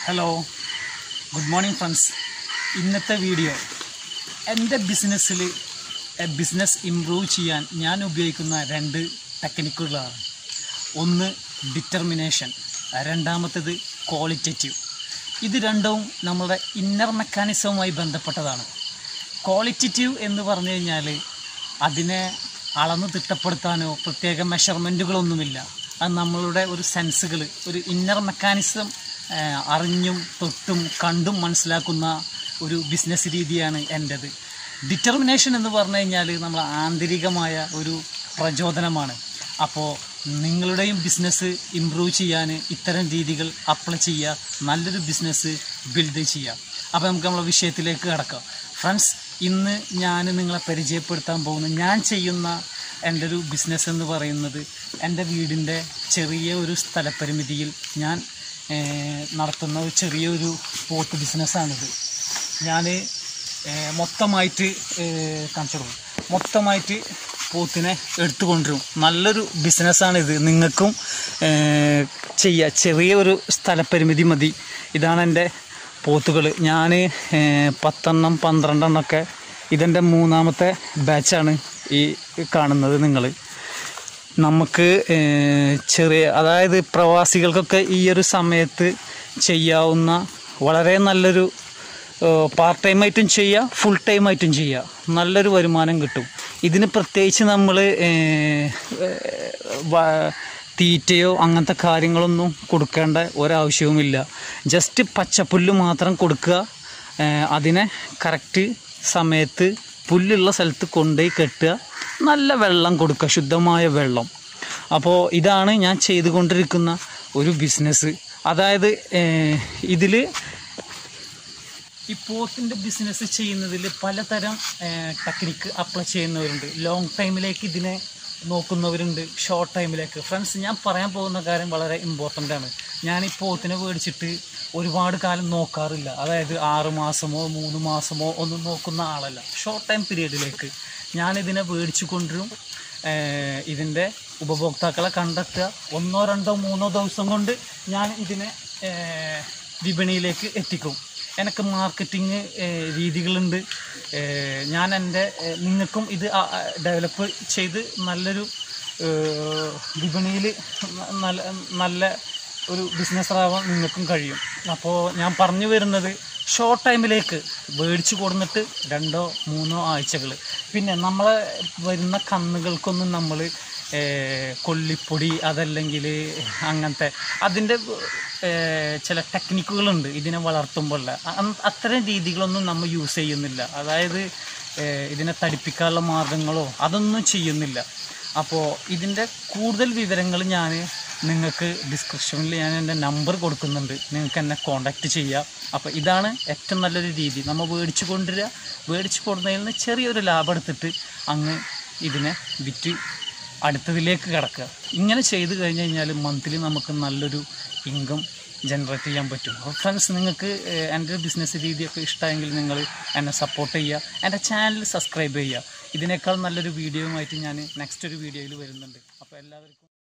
hello good morning friends ഇന്നത്തെ video എൻ്റെ ബിസിനസ്സിൽ ബിസിനസ് ഇമ്പ്രൂവ് ചെയ്യാൻ ഞാൻ ഉപയോഗിക്കുന്ന രണ്ട് ടെക്നിക്കുകളാണ് ഒന്ന് ഡിറ്റർമിനേഷൻ രണ്ടാമത്തേത് ക്വാളിറ്റേറ്റീവ് ഇത് രണ്ടും നമ്മുടെ ഇന്നർ മെക്കാനിസവുമായി ബന്ധപ്പെട്ടതാണ് ക്വാളിറ്റേറ്റീവ് എന്ന് പറഞ്ഞു കഴിഞ്ഞാൽ അതിനെ അളന്ന് തിട്ടപ്പെടുത്താനോ പ്രത്യേക മെഷർമെൻറ്റുകളൊന്നുമില്ല അത് നമ്മളുടെ ഒരു സെൻസുകൾ ഒരു ഇന്നർ മെക്കാനിസം അറിഞ്ഞും തൊട്ടും കണ്ടും മനസ്സിലാക്കുന്ന ഒരു ബിസിനസ് രീതിയാണ് എൻ്റെത് ഡിറ്റർമിനേഷൻ എന്ന് പറഞ്ഞു കഴിഞ്ഞാൽ നമ്മൾ ആന്തരികമായ ഒരു പ്രചോദനമാണ് അപ്പോൾ നിങ്ങളുടെയും ബിസിനസ് ഇമ്പ്രൂവ് ചെയ്യാൻ ഇത്തരം രീതികൾ അപ്ലൈ ചെയ്യുക നല്ലൊരു ബിസിനസ് ബിൽഡ് ചെയ്യുക അപ്പോൾ നമുക്ക് നമ്മളെ വിഷയത്തിലേക്ക് കിടക്കാം ഫ്രണ്ട്സ് ഇന്ന് ഞാൻ നിങ്ങളെ പരിചയപ്പെടുത്താൻ പോകുന്ന ഞാൻ ചെയ്യുന്ന എൻ്റെ ഒരു ബിസിനസ് എന്ന് പറയുന്നത് എൻ്റെ വീടിൻ്റെ ചെറിയ ഒരു സ്ഥലപരിമിതിയിൽ ഞാൻ ഏർ, നടത്തുന്ന ഒരു ചെറിയൊരു പോത്ത് ബിസിനസ്സാണിത് ഞാൻ മൊത്തമായിട്ട് കാണിച്ചു കൊടുക്കും മൊത്തമായിട്ട് പോത്തിനെ എടുത്തു കൊണ്ടുവരും നല്ലൊരു ബിസിനസ്സാണിത് നിങ്ങൾക്കും ചെയ്യുക ചെറിയ ഒരു സ്ഥലപരിമിതി മതി ഇതാണ് എൻ്റെ പോത്തുകൾ ഞാൻ പത്തെണ്ണം പന്ത്രണ്ടെണ്ണമൊക്കെ ഇതെൻ്റെ മൂന്നാമത്തെ ബാച്ചാണ് ഈ കാണുന്നത് നിങ്ങൾ നമുക്ക് ഏഹ്, ചെറിയ അതായത് പ്രവാസികൾക്കൊക്കെ ഈ ഒരു സമയത്ത് ചെയ്യാവുന്ന വളരെ നല്ലൊരു പാർട്ട് ടൈം ആയിട്ടും ചെയ്യുക ഫുൾ ടൈം ആയിട്ടും ചെയ്യുക നല്ലൊരു വരുമാനം കിട്ടും ഇതിന് പ്രത്യേകിച്ച് നമ്മൾ തീറ്റയോ അങ്ങനത്തെ കാര്യങ്ങളൊന്നും കൊടുക്കേണ്ട ഒരാവശ്യവുമില്ല ജസ്റ്റ് പച്ചപ്പുല്ല് മാത്രം കൊടുക്കുക ഏഹ്, അതിനെ കറക്റ്റ് സമയത്ത് പുല്ലുള്ള സ്ഥലത്ത് കൊണ്ടുപോയി കെട്ടുക നല്ല വെള്ളം കൊടുക്കുക ശുദ്ധമായ വെള്ളം അപ്പോൾ ഇതാണ് ഞാൻ ചെയ്തുകൊണ്ടിരിക്കുന്ന ഒരു ബിസിനസ് അതായത് ഇതിൽ ഈ പോത്തിൻ്റെ ബിസിനസ് ചെയ്യുന്നതിൽ പലതരം ടെക്നിക്ക് അപ്ലൈ ചെയ്യുന്നവരുണ്ട് ലോങ് ടൈമിലേക്ക് ഇതിനെ നോക്കുന്നവരുണ്ട് ഷോർട്ട് ടൈമിലേക്ക് ഫ്രണ്ട്സ് ഞാൻ പറയാൻ പോകുന്ന കാര്യം വളരെ ഇമ്പോർട്ടൻ്റ് ആണ് ഞാൻ ഈ പോത്തിനെ മേടിച്ചിട്ട് ഒരുപാട് കാലം നോക്കാറില്ല അതായത് ആറ് മാസമോ മൂന്ന് മാസമോ ഒന്നും നോക്കുന്ന ആളല്ല ഷോർട്ട് ടൈം പീരീഡിലേക്ക് ഞാനിതിനെ മേടിച്ചു കൊണ്ടുവരും ഏഹ് ഇതിൻ്റെ ഉപഭോക്താക്കളെ കണ്ടെത്തുക ഒന്നോ രണ്ടോ മൂന്നോ ദിവസം കൊണ്ട് ഞാൻ ഇതിനെ ഏഹ് വിപണിയിലേക്ക് എത്തിക്കും എനിക്ക് മാർക്കറ്റിംഗ് രീതികളുണ്ട് ഏഹ് ഞാൻ എൻ്റെ ഏഹ് നിങ്ങൾക്കും ഇത് ഡെവലപ്പ് ചെയ്ത് നല്ലൊരു ഏഹ് വിപണിയിൽ നല്ല നല്ല ഒരു ബിസിനസ്സാവാൻ നിങ്ങൾക്കും കഴിയും അപ്പോൾ ഞാൻ പറഞ്ഞു വരുന്നത് ഷോർട്ട് ടൈമിലേക്ക് മേടിച്ചു കൊടുന്നിട്ട് രണ്ടോ മൂന്നോ ആഴ്ചകൾ പിന്നെ നമ്മളെ വരുന്ന കന്നുകൾക്കൊന്നും നമ്മൾ കൊള്ളിപ്പൊടി അതല്ലെങ്കിൽ അങ്ങനത്തെ അതിൻ്റെ ഏഹ്, ചില ടെക്നിക്കുകളുണ്ട് ഇതിനെ വളർത്തുമ്പോഴുള്ള അ- അത്തരം രീതികളൊന്നും നമ്മൾ യൂസ് ചെയ്യുന്നില്ല അതായത് ഏഹ്, ഇതിനെ തടിപ്പിക്കാനുള്ള മാർഗങ്ങളോ അതൊന്നും ചെയ്യുന്നില്ല അപ്പോൾ ഇതിൻ്റെ കൂടുതൽ വിവരങ്ങൾ ഞാൻ നിങ്ങൾക്ക് ഡിസ്ക്രിപ്ഷനിൽ ഞാൻ എൻ്റെ നമ്പർ കൊടുക്കുന്നുണ്ട് നിങ്ങൾക്ക് എന്നെ കോൺടാക്റ്റ് ചെയ്യുക അപ്പോൾ ഇതാണ് ഏറ്റവും നല്ലൊരു രീതി നമ്മൾ മേടിച്ച് കൊണ്ടുവരിക മേടിച്ച് കൊടുക്കുന്നതിൽ നിന്ന് ചെറിയൊരു ലാഭം എടുത്തിട്ട് അങ്ങ് ഇതിനെ വിറ്റ് അടുത്തതിലേക്ക് കിടക്കുക ഇങ്ങനെ ചെയ്ത് കഴിഞ്ഞ് കഴിഞ്ഞാൽ മന്ത്ലി നമുക്ക് നല്ലൊരു ഇൻകം ജനറേറ്റ് ചെയ്യാൻ പറ്റും അപ്പോൾ ഫ്രണ്ട്സ് നിങ്ങൾക്ക് ഏഹ്, എൻ്റെ ബിസിനസ് രീതിയൊക്കെ ഇഷ്ടമെങ്കിൽ നിങ്ങൾ എന്നെ സപ്പോർട്ട് ചെയ്യുക എൻ്റെ ചാനൽ സബ്സ്ക്രൈബ് ചെയ്യുക ഇതിനേക്കാൾ നല്ലൊരു വീഡിയോയുമായിട്ട് ഞാൻ നെക്സ്റ്റ് ഒരു വീഡിയോയിൽ വരുന്നുണ്ട് അപ്പോൾ എല്ലാവർക്കും